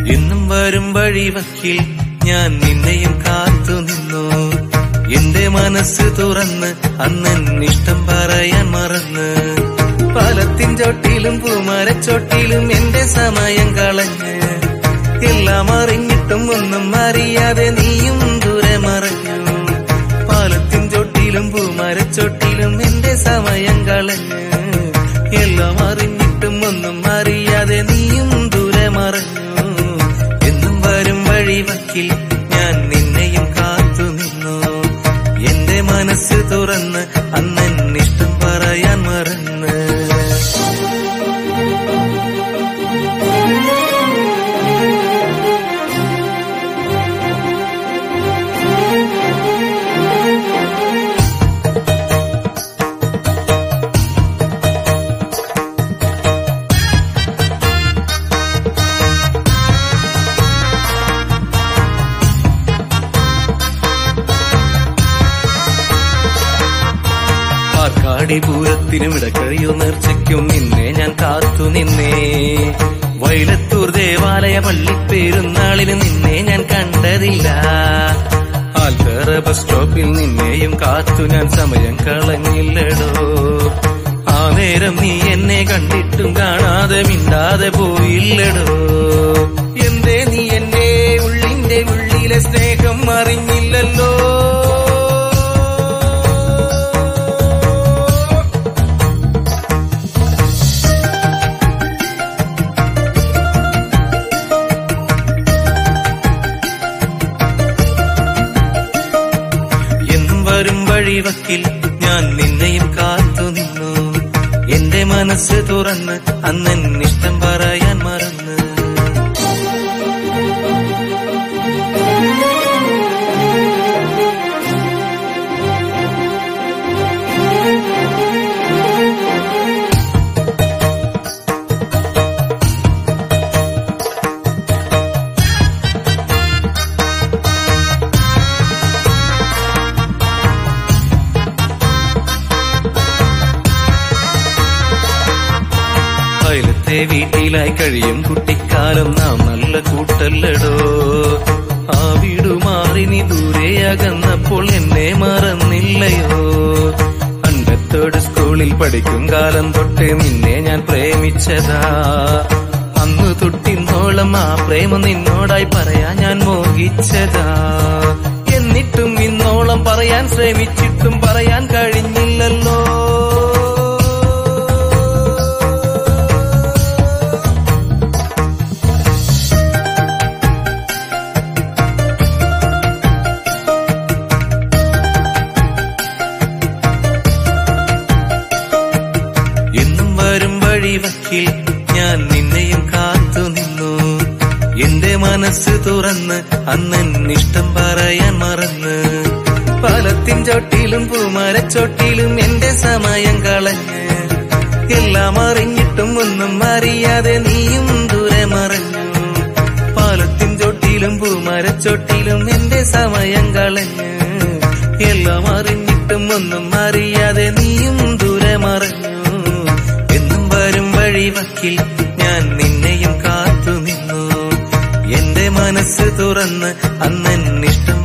എന്നും വരും വഴിവക്കിൽ ഞാൻ നിന്നെയും കാത്തു നിന്നു എന്റെ മനസ്സ് തുറന്ന് അന്നെന്നിഷ്ടം പറയാൻ മറന്ന് പാലത്തിൻ ചോട്ടിലും പൂമരച്ചോട്ടിലും എന്റെ സമയം കളഞ്ഞ് എല്ലാം അറിഞ്ഞിട്ടും ഒന്നും അറിയാതെ നീയും ദൂരെ മറഞ്ഞു പാലത്തിൻ ചോട്ടിലും പൂമരച്ചോട്ടിലും എന്റെ സമയം കളഞ്ഞ് എല്ലാം അറിഞ്ഞിട്ടും ഒന്നും അറിയാതെ നീയും ദൂരെ മറഞ്ഞു എന്നും വരും വഴിവക്കിൽ ഞാൻ നിന്നെയും കാത്തു നിന്നു എന്റെ മനസ്സ് തുറന്ന് അന്നെന്നിഷ്ടം പറയാൻ മറന്ന് പാർക്കാടി പൂരത്തിനും ഇടക്കഴിയോ നേർച്ചയ്ക്കും നിന്നെ ഞാൻ കാത്തു നിന്നേ വൈലത്തൂർ ദേവാലയ പള്ളിപ്പെരുന്നാളിന് നിന്നെ ഞാൻ കണ്ടതില്ല ആൽത്തറ ബസ് സ്റ്റോപ്പിൽ നിന്നെയും കാത്തു ഞാൻ സമയം കളഞ്ഞില്ലടോ ആ നേരം നീ എന്നെ കണ്ടിട്ടും കാണാതെ മിണ്ടാതെ പോയില്ലടോ എന്തേ നീ എന്റെ ഉള്ളിന്റെ ഉള്ളിലെ സ്നേഹം അറിഞ്ഞില്ലല്ലോ എന്നും വരും വഴിവക്കിൽ ഞാൻ നിന്നെയും കാത്തു നിന്നു എന്റെ മനസ്സ് തുറന്ന് അന്നെന്നിഷ്ടം പറയാൻ മറന്ന് അയലത്തെ വീട്ടിലായി കഴിയും കുട്ടിക്കാലം നാം നല്ല കൂട്ടല്ലടോ ആ വീടു മാറി നീ ദൂരെ അകന്നപ്പോൾ എന്നെ മറന്നില്ലയോ അണ്ടത്തോട് സ്കൂളിൽ പഠിക്കും കാലം തൊട്ട് നിന്നെ ഞാൻ പ്രേമിച്ചതാ അന്ന് തൊട്ടിന്നോളം ആ പ്രേമം നിന്നോടായി പറയാൻ ഞാൻ മോഹിച്ചതാ എന്നിട്ടും ഇന്നോളം പറയാൻ ശ്രമിച്ചിട്ടും പറയാൻ കഴിഞ്ഞില്ലല്ലോ എന്നും വരും വഴിവക്കിൽ ഞാൻ നിന്നെയും കാത്തു നിന്നു എന്റെ മനസ്സ് തുറന്ന് അന്നെന്നിഷ്ടം പറയാൻ മറന്ന് പാലത്തിൻ ചോട്ടിലും പൂമരച്ചോട്ടിലും എന്റെ സമയം കളഞ്ഞ് എല്ലാം അറിഞ്ഞിട്ടും ഒന്നും അറിയാതെ നീയും ദൂരെ മറഞ്ഞു പാലത്തിൻ ചോട്ടിലും പൂമരച്ചോട്ടിലും എന്റെ സമയം കളഞ്ഞ് എല്ലാം അറിഞ്ഞിട്ടും ഒന്നും അറിയാതെ നീയും ദൂരെ മറഞ്ഞു എന്നും വരും വഴിവക്കിൽ ഞാൻ നിന്നെയും കാത്തു നിന്നു എന്റെ മനസ്സ് തുറന്ന് അന്നെന്നിഷ്ടം